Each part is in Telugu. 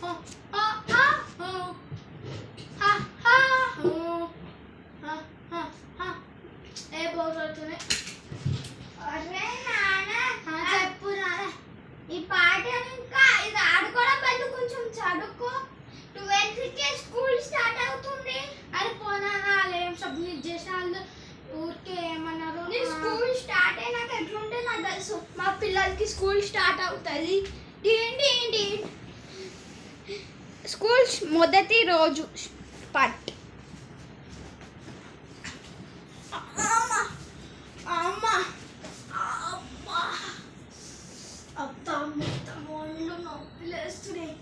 ఆ, ఆ, ఓ. హా, హా, ఓ. హా, హా, హా. ఏ బోర్ కొడుతుంది అరే నాన్న ఆ, చెప్పు నాన్న ఈ పాట ఇంకా ఇది ఆడుకోవడం బదులు కొంచెం చదువుకో ట్వెల్త్ కే స్కూల్ స్టార్ట్ అవుతుంది అరే పోనా వాళ్ళు ఏం సబ్మిట్ చేసిన వాళ్ళు ఊరికే ఏమన్నారు నీ స్కూల్ స్టార్ట్ అయినాక ఎట్లుంటే నాకు తెలుసు మా పిల్లలకి స్కూల్ స్టార్ట్ అవుతుంది ఏంటి ఏంటి స్కూల్ మొదటి రోజు పట్ అమ్మ అమ్మ అబ్బా అబ్బా మొత్తం ఒళ్ళు నొప్పిలేస్తున్నాయి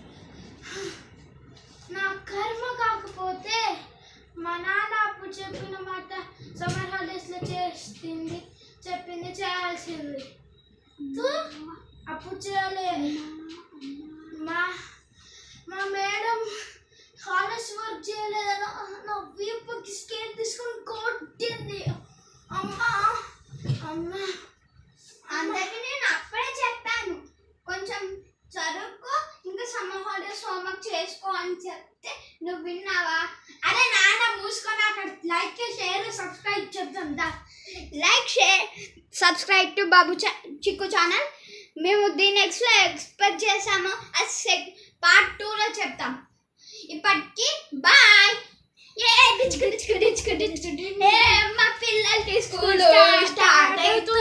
నా కర్మ కాకపోతే మా నాన్న అప్పుడు చెప్పిన మాట సమ్మర్ హాలిడేస్ లో చేస్తుంది చెప్పింది చేయాల్సింది తు, అప్పుడు చేయలే మా మా మేడం హాలిడేస్ వర్క్ చేయలేదని నా వీపుకి స్కేల్ తీసుకొని కొట్టింది అమ్మా అమ్మా అందరికి నేను అప్పుడే చెప్పాను కొంచెం చదువుకో ఇంకా సమ్మర్ హాలిడేస్ హోంవర్క్ చేసుకో అని చెప్తే నువ్వు విన్నావా అరే నాన్న మూసుకొని అక్కడ లైక్ షేర్ సబ్స్క్రైబ్ చెప్తాం దా like share subscribe to Babu Chikku channel మేము దీని నెక్స్ట్లో ఎక్స్పెక్ట్ చేసాము అది సెక్ పార్ట్ టూలో చెప్తాం ఇప్పటికి బాయ్ ఏ డిచ్కు డిచ్కు డిచ్కు డిచ్కు డి- ఏ, మా పిల్లలకి స్కూల్ స్టార్ట్ అవుతుంది